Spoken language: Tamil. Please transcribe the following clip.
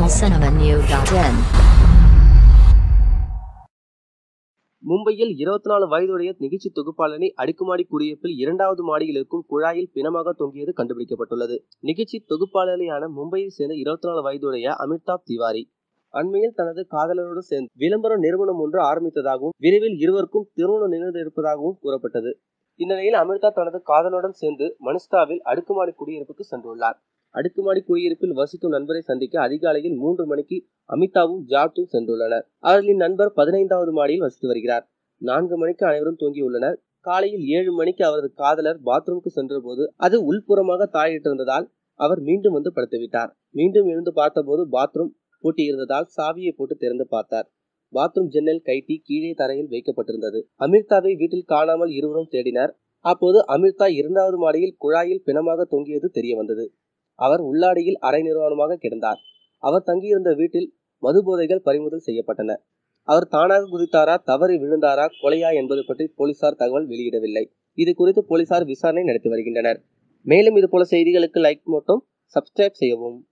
tamilcinemanew.in மும்பையில் இருபத்தி நாலு வயதுடைய நிகழ்ச்சி தொகுப்பாளனை அடுக்குமாடி குடியிருப்பில் இரண்டாவது மாடியில் இருக்கும் குழாயில் பிணமாக தொங்கியது கண்டுபிடிக்கப்பட்டுள்ளது நிகழ்ச்சி தொகுப்பாளரியான மும்பையை சேர்ந்த இருபத்தி நாலு வயதுடைய அமிதாப் திவாரி அண்மையில் தனது காதலரோடு சேர்ந்து விளம்பர நிறுவனம் ஒன்று ஆரம்பித்ததாகவும் விரைவில் இருவருக்கும் திருமணம் நிகழ்ந்து இருப்பதாகவும் கூறப்பட்டது இந்நிலையில் அமிர்தா தனது காதலுடன் சேர்ந்து மனிஸ்டாவில் அடுக்குமாடி குடியிருப்புக்கு சென்றுள்ளார் அடுக்குமாடி குடியிருப்பில் வசிக்கும் நண்பரை சந்திக்க அதிகாலையில் மூன்று மணிக்கு அமிதாவும் ஜாட்டும் சென்றுள்ளனர் அவர்களின் நண்பர் பதினைந்தாவது மாடியில் வசித்து வருகிறார் நான்கு மணிக்கு அனைவரும் தூங்கியுள்ளனர் காலையில் ஏழு மணிக்கு அவரது காதலர் பாத்ரூமுக்கு சென்றபோது அது உள்புறமாக தாயிட்டிருந்ததால் அவர் மீண்டும் வந்து படுத்துவிட்டார் மீண்டும் எழுந்து பார்த்தபோது பாத்ரூம் பூட்டியிருந்ததால் சாவியை போட்டு திறந்து பார்த்தார் பாத்ரூம் ஜன்னல் கைட்டி கீழே தரையில் வைக்கப்பட்டிருந்தது அமிர்தாவை வீட்டில் காணாமல் இருவரும் தேடினர் அப்போது அமிர்தா இரண்டாவது மாடியில் குழாயில் பிணமாக தொங்கியது தெரிய வந்தது அவர் உள்ளாடியில் அரை நிர்வாணமாக கிடந்தார் அவர் தங்கியிருந்த வீட்டில் மது போதைகள் பறிமுதல் செய்யப்பட்டன அவர் தானாக குதித்தாரா தவறி விழுந்தாரா கொலையா என்பது பற்றி போலீசார் தகவல் வெளியிடவில்லை இது குறித்து போலீசார் விசாரணை நடத்தி வருகின்றனர் மேலும் இது போல செய்திகளுக்கு லைக் மட்டும் சப்ஸ்கிரைப் செய்யவும்